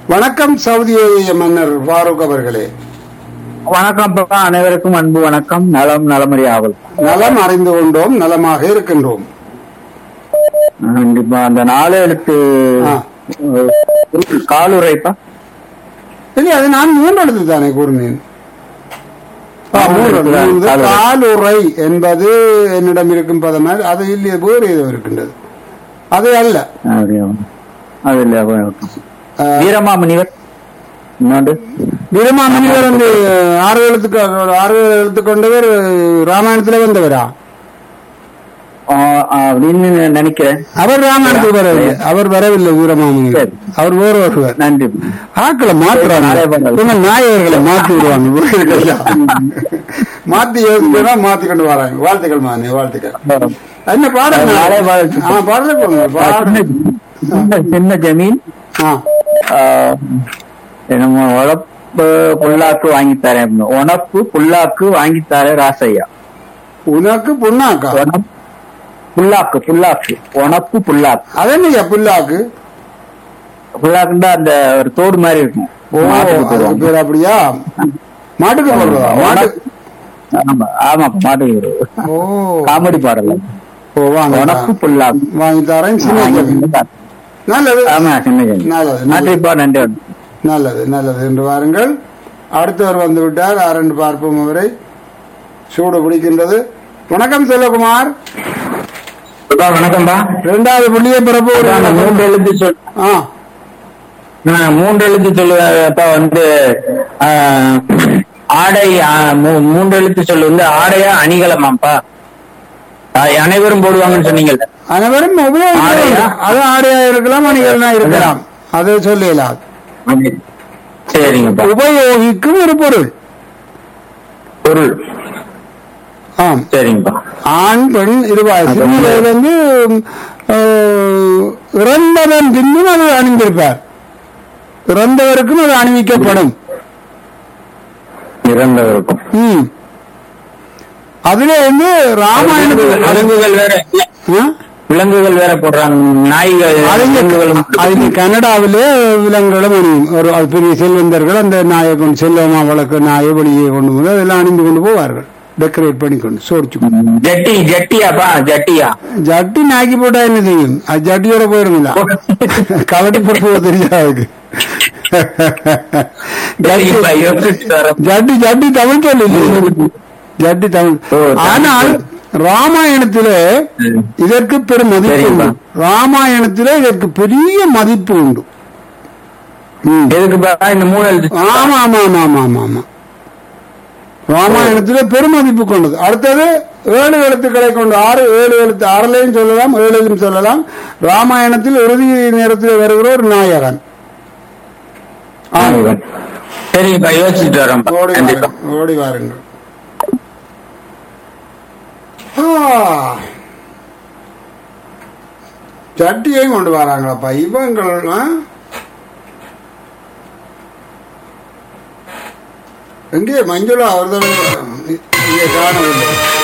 வணக்கம் சவுதி அரேபிய மன்னர் ஃபாரூக் அவர்களே வணக்கம் பாப்பா அனைவருக்கும் அன்பு வணக்கம் நலம் நலமறி ஆவல் நலம் அறிந்து கொண்டோம் நலமாக இருக்கின்றோம் கண்டிப்பா அந்த நாலு எழுத்து ஆ. அஹ், காலுரைப்பா இல்லை அது நான் மூன்று எழுத்து தானே கூறினேன் ஆ, மூன்று எழுத்து. மூன்று. காலுரை. காலுரை என்பது என்னிடம் இருக்கும் பதம் அது இல்லையே வேறு ஏதோ இருக்கின்றது அது அல்ல அப்படியா? அது இல்ல அப்ப, ஆ, வீரமாமுனிவர் இன்னொன்று வீரமா முனிவர் வந்து ஆறு எழுத்துக்கு ஆறு எழுத்து கொண்டவர் ராமாயணத்துல வந்தவரா ஆ, ஆ, அப்படின்னு நினைக்கிறேன் அவர் ராமாயணத்துக்கு வரவில்லை அவர் வரவில்லை வீரமாமுனிவர் சரி. அவர் வேறு ஒருவர் நன்றி ஆக்களை மாத்துறாங்க நாளை பண்ணலாம். இவங்க நாயகர்களை மாத்தி விடுவாங்க ஊருக்கெல்லாம். மாத்தி யோசிக்கிறா மாத்தி கொண்டு வராங்க வாழ்த்துக்கள் மானே வாழ்த்துக்கள் என்ன பாடல் நாளை வாழ்த்து. ஆ பாடல போங்க பாடு சின்ன சின்ன ஜமீன் ஆ ஆ, என்னமோ உழப்பு புல்லாக்கு வாங்கி தரேன் அப்படின்னு. உனப்பு புல்லாக்கு வாங்கி தரேன் ராசையா உனக்கு புண்ணாக்கா உனப்- புல்லாக்கு புல்லாக்கு உனப்பு புல்லாக்கு அதென்னையா புல்லாக்கு புல்லாக்குண்டா அந்த ஒரு தோடு மாதிரி இருக்கும் ஓ மாட்டுக்கு அதுக்கு போடுவாங்க. பேர் அப்படியா மாட்டுக்கு போடுறதா மாட்டு ஆமா ஆமா மாட்டுக்கு போடுவோம். ஓ காமெடி பாடல ஓ வாங்க உனப்பு புல்லாக்கு வாங்கி தரேன் சின்ன ஜமீன். நல்லது ஆமா சின்ன ஜமீன். நல்லது நல்லது. நன்றிப்பா நன்றி நல்லது நல்லது என்று வாருங்கள் அடுத்தவர் வந்து விட்டார் ஆரண்டு பார்ப்போம் அவரை சூடு பிடிக்கின்றது வணக்கம் செல்வகுமார் வணக்கம்பா இரண்டாவது புள்ளியை பிறப்பு ஒரு நான் மூன்று எழுத்து சொல் ஆ நான் மூன்று எழுத்து சொல்லுவப்ப வந்து ஆ, ஆடை ஆ, மூ- மூன்று எழுத்து சொல்லு வந்து ஆடையா அணிகலமாப்பா ஆ, அனைவரும் போடுவாங்கன்னு சொன்னீங்கல்ல அனைவரும் உபயோகிக்கலாம் ஆடையா? அது ஆடையா இருக்கலாம் அணிகள்னா இருக்கலாம் அது சொல்லலாம் சரிங்கப்பா உபயோகிக்கும் ஒரு பொருள் பொருள் ஆம் சரிங்கப்பா ஆண் பெண் இருவாய் சின்ன வயதுல இருந்து அஹ், இறந்தவன் பின்னும் அது அணிந்திருப்பார் இறந்தவருக்கும் அது அணிவிக்கப்படும் இறந்தவருக்கும் ம் அதுல வந்து ராமாயணத்தில் விலங்குகள் வேற ஆ? விலங்குகள் வேற போடுறாங்க நாய்கள் அது விலங்குகளும் அது கனடாவிலே விலங்குகளும் அணியும் ஒரு அது பெரிய செல்வந்தர்கள் அந்த நாயை கொண்டு செல்வமா வளர்க்க நாயை வெளியே கொண்டு வந்து அதெல்லாம் அணிந்து கொண்டு போவார்கள் டெக்கரேட் பண்ணி கொண்டு சோடிச்சு கொண்டு. ஜட்டி ஜட்டியாப்பா ஜட்டியா ஜட்டி நாக்கி போட்டா என்ன செய்யும் அது ஜட்டியோட போயிருங்களா கவட்டி போட்டு தெரியாது அதுக்கு சரிங்கப்பா, யோசிச்சுட்டு வரேன். ஜட்டி ஜட்டி தமிழ் சொல்லு ஜட்டி தமிழ் ஓ, தமிழ் ஆனால் ராமாயணத்திலே ம். இதற்கு பெரும் மதிப்பு சரிப்பா. உண்டு ராமாயணத்திலே இதற்கு பெரிய மதிப்பு உண்டு ம். எதுக்குப்பா இந்த மூணு எழுத்து ஆமா ஆமா ஆமா ஆமா ஆமா ஆமா ராமாயணத்திலே பெருமதிப்பு கொண்டது அடுத்தது ஏழு எழுத்துக்களை கொண்டு ஆறு ஏழு எழுத்து ஆறுலையும் சொல்லலாம் ஏழையும் சொல்லலாம் ராமாயணத்தில் இறுதி நேரத்தில் வருகிற ஒரு நாயகன் ஆமா. சரிங்கப்பா யோசிச்சுட்டு வரேன் ஓடி கண்டிப்பா வாருங்கள் ஓடி வாருங்கள் ஆ. சட்டியையும் கொண்டு வராங்களாப்பா இவங்கள் ஆ? எங்கே மஞ்சுளா அவர்கள் இங்கே காணவில்லை